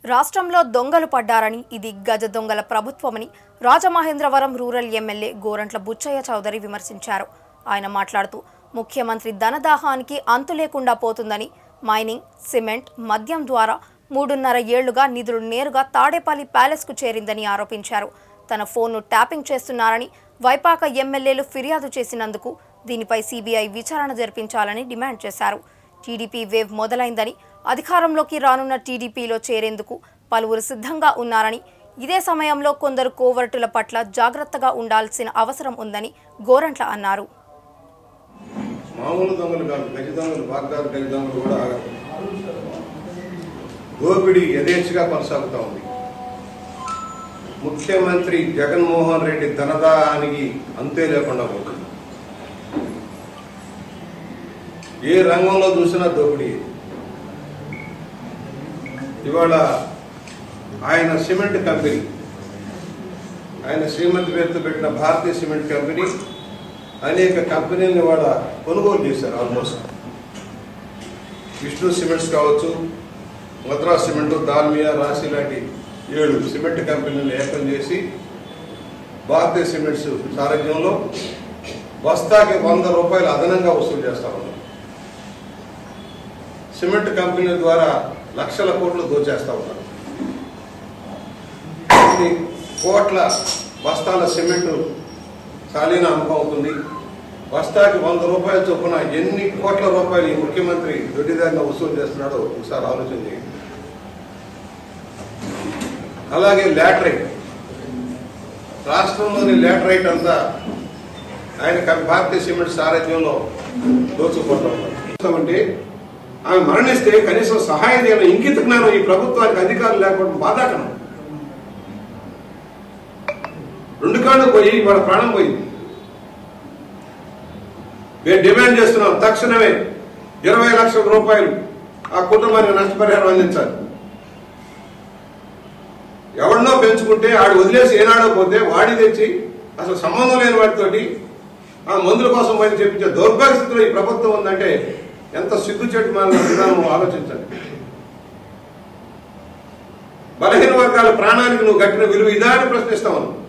రాష్ట్రంలో దొంగలు పడ్డారని ఇది గజ దొంగల ప్రభుత్వమని రాజమహేంద్రవరం రూరల్ ఎమ్మెల్యే గోరంట్ల బుచ్చయ్య చౌదరి విమర్శించారు ఆయన మాట్లాడుతూ ముఖ్యమంత్రి ధనదాహానికి అంతు లేకుండా పోతుందని మైనింగ్ సిమెంట్ మద్యం ద్వారా మూడున్నర ఏళ్లుగా నిధులు నేరుగా తాడేపల్లి ప్యాలెస్కు చేరిందని ఆరోపించారు తన ఫోన్ను ట్యాపింగ్ చేస్తున్నారని వైపాక ఎమ్మెల్యేలు ఫిర్యాదు చేసినందుకు దీనిపై సీబీఐ విచారణ జరిపించాలని డిమాండ్ చేశారు టీడీపీ వేవ్ మొదలైందని అధికారంలోకి రానున్న టీడీపీలో చేరేందుకు పలువురు సిద్ధంగా ఉన్నారని ఇదే సమయంలో కొందరు కోవర్టుల పట్ల జాగ్రత్తగా ఉండాల్సిన అవసరం ఉందని గోరంట్ల అన్నారు మామూలు దొంగలు కాదు గజ దొంగలు వాగ్దారు గజ దొంగలు కూడా ఆగరు దోపిడీ యథేచ్ఛగా కొనసాగుతూ ఉంది ముఖ్యమంత్రి జగన్మోహన్ రెడ్డి ధనదానికి అంతే లేకుండా పోతుంది ఏ రంగంలో చూసినా దోపిడీ ఇవాళ ఆయన సిమెంట్ కంపెనీ ఆయన శ్రీమతి పేరుతో పెట్టిన భారతీయ సిమెంట్ కంపెనీ అనేక కంపెనీలను వాళ్ళ కొనుగోలు చేశారు ఆల్మోస్ట్ విష్ణు సిమెంట్స్ కావచ్చు మద్రాస్ సిమెంట్ దాల్మియా రాశి లాంటి ఏడు సిమెంట్ కంపెనీలను ఏకం చేసి భారతీయ సిమెంట్స్ సారథ్యంలో బస్తాకి వంద రూపాయలు అదనంగా వసూలు చేస్తా ఉన్నారు సిమెంట్ కంపెనీల ద్వారా లక్షల కోట్లు దోచేస్తా ఉన్నారు కొన్ని కోట్ల బస్తాల సిమెంట్ ఖాళీన అమ్మకం అవుతుంది బస్తాకి వంద రూపాయల చొప్పున ఎన్ని కోట్ల రూపాయలు ఈ ముఖ్యమంత్రి దొడ్డిదారిన వసూలు చేస్తున్నాడో ఒకసారి ఆలోచన చేయండి అలాగే లాటరైట్ రాష్ట్రంలోని లాటరైట్ అంతా ఆయన క- భారతీయ సిమెంట్ సారథ్యంలో దోచుకుంటామంటే ఆమె మరణిస్తే కనీసం సహాయం చేయాలని ఇంకిత జ్ఞానం ఈ ప్రభుత్వానికి అధికారులు లేకపోవడం బాధాకరం రెండు కాళ్ళు పోయి వాళ్ళ ప్రాణం పోయింది మేము డిమాండ్ చేస్తున్నాం తక్షణమే ఇరవై లక్షల రూపాయలు ఆ కుటుంబానికి నష్టపరిహారం అందించాలి ఎవరినో పెంచుకుంటే ఆడు వదిలేసి ఏనాడో పోతే వాడి తెచ్చి అసలు సంబంధం లేని వాటితోటి ఆ మందుల కోసం పోయి చెప్పించే దౌర్భాగ్య స్థితిలో ఈ ప్రభుత్వం ఉందంటే ఎంత సిగ్గుచెట్టు మన విధానం ఆలోచించండి బలహీన వర్గాల ప్రాణానికి నువ్వు కట్టిన విలువ ఇదా అని ప్రశ్నిస్తావు